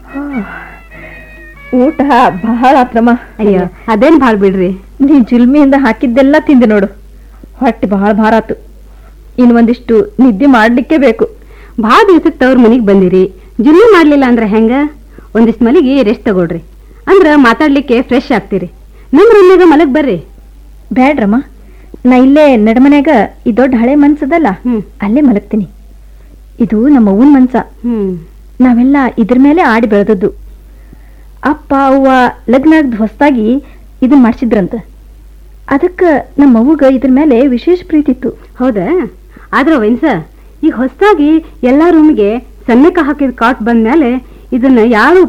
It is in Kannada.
ಊಟ ಬಹಳ ಆತ್ರಮ್ಮ ಅಯ್ಯೋ ಅದೇನ್ ಭಾಳ ಬಿಡ್ರಿ ನೀ ಜುಲ್ಮಿಯಿಂದ ಹಾಕಿದ್ದೆಲ್ಲ ತಿಂದೆ ನೋಡು ಹೊಟ್ಟೆ ಬಹಳ ಭಾರ ಆತು ಇನ್ ಒಂದಿಷ್ಟು ನಿದ್ದೆ ಮಾಡ್ಲಿಕ್ಕೆ ಬೇಕು ಭಾಳ ದಿವ್ಸಕ್ಕೆ ತವ್ರ ಮನಿಗ್ ಬಂದಿರಿ ಜುಲ್ಲು ಮಾಡ್ಲಿಲ್ಲ ಅಂದ್ರೆ ಹೆಂಗ ಒಂದಿಷ್ಟು ಮಲಿಗೆ ರೆಸ್ಟ್ ತಗೊಳ್ರಿ ಅಂದ್ರ ಮಾತಾಡ್ಲಿಕ್ಕೆ ಫ್ರೆಶ್ ಆಗ್ತೀರಿ ನಮ್ ರೂಮ್ನಾಗ ಮಲಗ್ ಬರ್ರಿ ಬ್ಯಾಡ್ರಮ್ಮ ನಾ ಇಲ್ಲೇ ನಡಮನ್ಯಾಗ ಈ ದೊಡ್ಡ ಹಳೆ ಮನ್ಸದಲ್ಲ ಹ್ಮ್ ಅಲ್ಲೇ ಮಲಗ್ತೀನಿ ಇದು ನಮ್ಮ ಅವ್ವನ್ ಮನ್ಸ ಹ್ಮ್ ನಾವೆಲ್ಲ ಇದ್ರ ಮೇಲೆ ಆಡಿ ಬೆಳೆದದ್ದು ಅಪ್ಪ ಅವ್ವ ಲಗ್ನ ಆಗ್ದ್ ಹೊಸ್ದಾಗಿ ಇದನ್ ಮಾಡ್ಸಿದ್ರಂತ ಅದಕ್ಕ ನಮ್ಮ ಅವ್ವಗ ಇದ್ರ ಮೇಲೆ ವಿಶೇಷ ಪ್ರೀತಿ ಇತ್ತು ಹೌದಾ ಆದ್ರ ವೈನ್ಸ ಈಗ ಹೊಸದಾಗಿ ಎಲ್ಲಾ ರೂಮಿಗೆ ಸನ್ನೆಕ ಹಾಕಿದ ಕಾಟ್ ಬಂದ್ಮೇಲೆ ಇದನ್ನ ಯಾರು